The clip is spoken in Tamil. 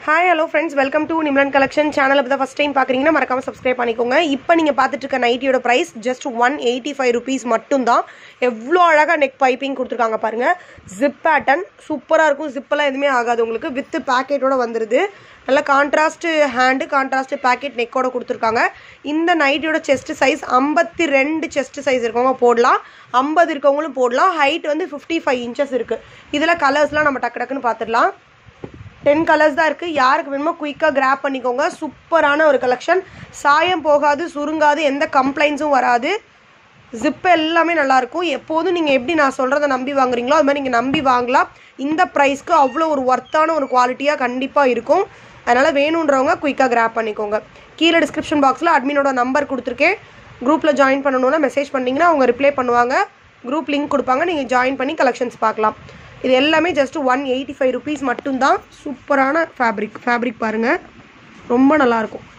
hi hello friends welcome to நிம்லன் கலெக்ஷன் சேனல் இப்போ தான் ஃபஸ்ட் டைம் பார்க்குறீங்கன்னா மறக்காம சப்ஸ்கிரைப் பண்ணிக்கோங்க இப்போ நீங்கள் பார்த்துட்டு இருக்க நைட்டியோட price just one eighty five rupees மட்டும்தான் எவ்வளோ அழகாக நெக் பைப்பிங் கொடுத்துருக்காங்க பாருங்கள் ஜிப் பேட்டன் சூப்பராக இருக்கும் ஜிப்பெல்லாம் எதுவுமே ஆகாது உங்களுக்கு வித் பேக்கெட்டோட வந்துடுது நல்ல கான்ட்ராஸ்ட் ஹேண்டு கான்ட்ராஸ்ட் பேக்கெட் நெக்கோட கொடுத்துருக்காங்க இந்த நைட்டியோட செஸ்ட் சைஸ் ஐம்பத்தி ரெண்டு செஸ்ட் சைஸ் இருக்கவங்க போடலாம் ஐம்பது இருக்கவங்களும் போடலாம் ஹைட் வந்து ஃபிஃப்டி ஃபைவ் இன்ச்சஸ் இருக்குது இதில் கலர்ஸ்லாம் நம்ம டக்கு டக்குன்னு பார்த்துடலாம் டென் கலர்ஸ் தான் இருக்குது யாருக்கு வேணுமோ குயிக்காக கிராப் பண்ணிக்கோங்க சூப்பரான ஒரு கலெக்ஷன் சாயம் போகாது சுருங்காது எந்த கம்ப்ளைண்ட்ஸும் வராது ஜிப்பு எல்லாமே நல்லாயிருக்கும் எப்போதும் நீங்கள் எப்படி நான் சொல்கிறத நம்பி வாங்குறீங்களோ அது மாதிரி நீங்கள் நம்பி வாங்கலாம் இந்த ப்ரைஸ்க்கு அவ்வளோ ஒரு ஒர்த்தான ஒரு குவாலிட்டியாக கண்டிப்பாக இருக்கும் அதனால் வேணுன்றவங்க குயிக்காக கிராப் பண்ணிக்கோங்க கீழே டிஸ்கிரிப்ஷன் பாக்ஸில் அட்மினோட நம்பர் கொடுத்துருக்கேன் குரூப்பில் ஜாயின் பண்ணணுன்னா மெசேஜ் பண்ணிங்கன்னா அவங்க ரிப்ளை பண்ணுவாங்க குரூப் லிங்க் கொடுப்பாங்க நீங்கள் ஜாயின் பண்ணி கலெக்ஷன்ஸ் பார்க்கலாம் இது எல்லாமே just one eighty five rupees மட்டும்தான் சூப்பரான ஃபேப்ரிக் ஃபேப்ரிக் பாருங்கள் ரொம்ப நல்லாயிருக்கும்